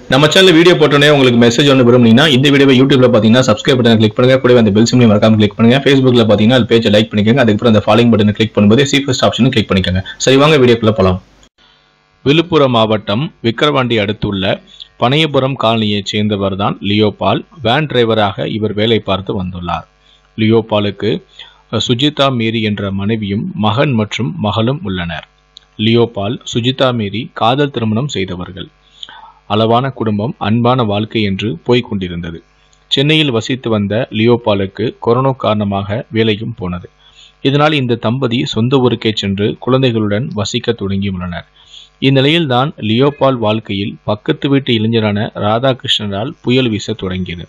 நம்ம channel video போட்டோன்னே உங்களுக்கு மெசேஜ் ஒன்று விரும்புனீங்கன்னா இந்த வீடியோவை யூடியூப்ல பார்த்தீங்கன்னா சப்ஸ்கிரைப் பட்டன் கிளிக் பண்ணுங்க கூடவே அந்த பெல் சிம்லையும் மறக்காம கிளிக் பண்ணுங்க ஃபேஸ்புக்ல பார்த்தீங்கன்னா அது பேஜை லைக் பண்ணிக்கோங்க அதுக்கப்புறம் அந்த ஃபாலோயிங் பட்டனை கிளிக் பண்ணும்போது சி ஃபர்ஸ்ட் ஆப்ஷனும் கிளிக் பண்ணிக்கோங்க சரி வாங்க வீடியோக்குள்ள போலாம் விழுப்புரம் மாவட்டம் விக்கிரவாண்டி அடுத்துள்ள பனையபுரம் காலனியைச் சேர்ந்தவர் தான் லியோபால் வேன் டிரைவராக இவர் வேலை பார்த்து வந்துள்ளார் லியோபாலுக்கு அஹ், சுஜிதா மேரி என்ற மனைவியும் மகன் மற்றும் மகளும் உள்ளனர் லியோபால் சுஜிதா மேரி காதல் திருமணம் செய்தவர்கள் அளவான குடும்பம் அன்பான வாழ்க்கை என்று போய்க் கொண்டிருந்தது சென்னையில் வசித்து வந்த லியோபாலுக்கு கொரோனா காரணமாக வேலையும் போனது இதனால் இந்த தம்பதி சொந்த ஊருக்கே சென்று குழந்தைகளுடன் வசிக்க தொடங்கியுள்ளனர் இந்நிலையில்தான் லியோபால் வாழ்க்கையில் பக்கத்து வீட்டு இளைஞரான ராதாகிருஷ்ணனால் புயல் வீச தொடங்கியது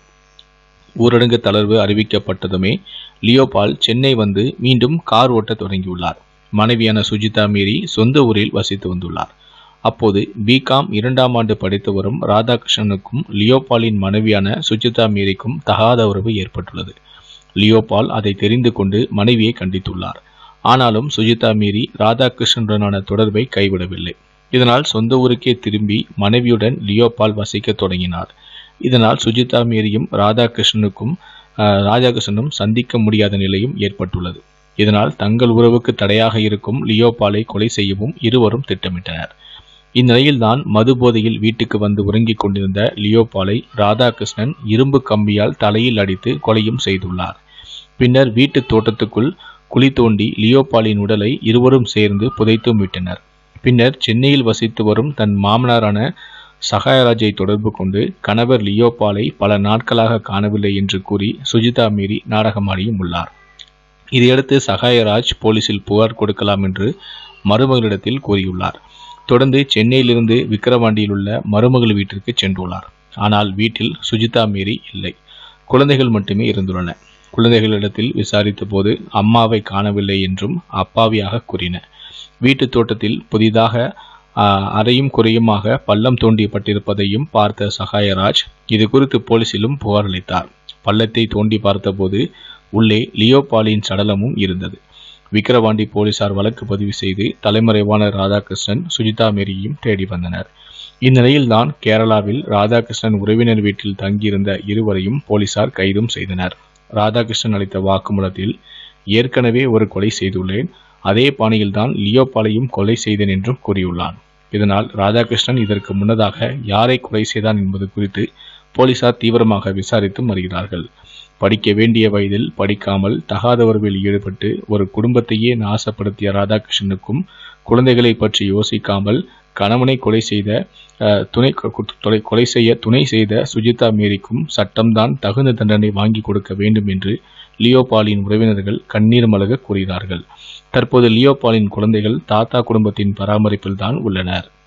ஊரடங்கு தளர்வு அறிவிக்கப்பட்டதுமே லியோபால் சென்னை வந்து மீண்டும் கார் ஓட்ட தொடங்கியுள்ளார் மனைவியான சுஜிதா மீறி சொந்த ஊரில் வசித்து வந்துள்ளார் அப்போது பிகாம் இரண்டாம் ஆண்டு படித்து வரும் ராதாகிருஷ்ணனுக்கும் லியோபாலின் மனைவியான சுஜிதா மீரிக்கும் தகாத உறவு ஏற்பட்டுள்ளது லியோபால் அதை தெரிந்து கொண்டு மனைவியை கண்டித்துள்ளார் ஆனாலும் சுஜிதா மீறி ராதாகிருஷ்ணனுடனான தொடர்பை கைவிடவில்லை இதனால் சொந்த ஊருக்கே திரும்பி மனைவியுடன் லியோபால் வசிக்க தொடங்கினார் இதனால் சுஜிதா மீரியும் ராதாகிருஷ்ணனுக்கும் ஆஹ், ராதாகிருஷ்ணனும் சந்திக்க முடியாத நிலையும் ஏற்பட்டுள்ளது இதனால் தங்கள் உறவுக்கு தடையாக இருக்கும் லியோபாலை கொலை செய்யவும் இருவரும் திட்டமிட்டனர் இந்நிலையில்தான் மது போதையில் வீட்டுக்கு வந்து உறங்கிக் கொண்டிருந்த லியோபாலை ராதாகிருஷ்ணன் இரும்பு கம்பியால் தலையில் அடித்து கொலையும் செய்துள்ளார் பின்னர் வீட்டு தோட்டத்துக்குள் குழி தோண்டி லியோபாலின் உடலை இருவரும் சேர்ந்து புதைத்தும் விட்டனர் பின்னர் சென்னையில் வசித்து வரும் தன் மாமனாரான சகாயராஜை தொடர்பு கொண்டு கணவர் லியோபாலை பல நாட்களாக காணவில்லை என்று கூறி சுஜிதா மீறி நாடகமாடியும் உள்ளார் இதையடுத்து சகாயராஜ் போலீசில் புகார் கொடுக்கலாம் என்று மருமகளிடத்தில் கூறியுள்ளார் தொடர்ந்து சென்னையிலிருந்து விக்கிரவாண்டியில் உள்ள மருமகள் வீட்டிற்கு சென்றுள்ளார் ஆனால் வீட்டில் சுஜிதா மீறி இல்லை குழந்தைகள் மட்டுமே இருந்துள்ளன குழந்தைகளிடத்தில் விசாரித்த போது அம்மாவை காணவில்லை என்றும் அப்பாவியாக கூறின வீட்டு தோட்டத்தில் புதிதாக ஆஹ், அறையும் குறையுமாக பள்ளம் தோண்டியப்பட்டிருப்பதையும் பார்த்த சகாயராஜ் இது குறித்து போலீசிலும் புகார் அளித்தார் பள்ளத்தை தோண்டி பார்த்தபோது உள்ளே லியோபாலின் சடலமும் இருந்தது விக்கிரவாண்டி போலீசார் வழக்கு பதிவு செய்து தலைமறைவான ராதாகிருஷ்ணன் சுஜிதா மேரியும் தேடி வந்தனர் இந்நிலையில்தான் கேரளாவில் ராதாகிருஷ்ணன் உறவினர் வீட்டில் தங்கியிருந்த இருவரையும் போலீசார் கைதும் செய்தனர் ராதாகிருஷ்ணன் அளித்த வாக்குமூலத்தில் ஏற்கனவே ஒரு கொலை செய்துள்ளேன் அதே பாணியில்தான் லியோபாலையும் கொலை செய்தேன் என்றும் கூறியுள்ளான் இதனால் ராதாகிருஷ்ணன் இதற்கு முன்னதாக யாரை கொலை செய்தான் என்பது குறித்து போலீசார் தீவிரமாக விசாரித்து வருகிறார்கள் படிக்க வேண்டிய வயதில் படிக்காமல் தகாத உறவில் ஈடுபட்டு ஒரு குடும்பத்தையே நாசப்படுத்திய ராதாகிருஷ்ணனுக்கும் குழந்தைகளை பற்றி யோசிக்காமல் கணவனை கொலை செய்த அஹ், துணை கொ- கொலை- கொலை செய்ய துணை செய்த சுஜிதா மேரிக்கும் சட்டம்தான் தகுந்த தண்டனை வாங்கி கொடுக்க வேண்டும் என்று லியோபாலின் உறவினர்கள் கண்ணீர் மல்க கூறுகிறார்கள் தற்போது லியோபாலின் குழந்தைகள் தாத்தா குடும்பத்தின் பராமரிப்பில் தான் உள்ளனர்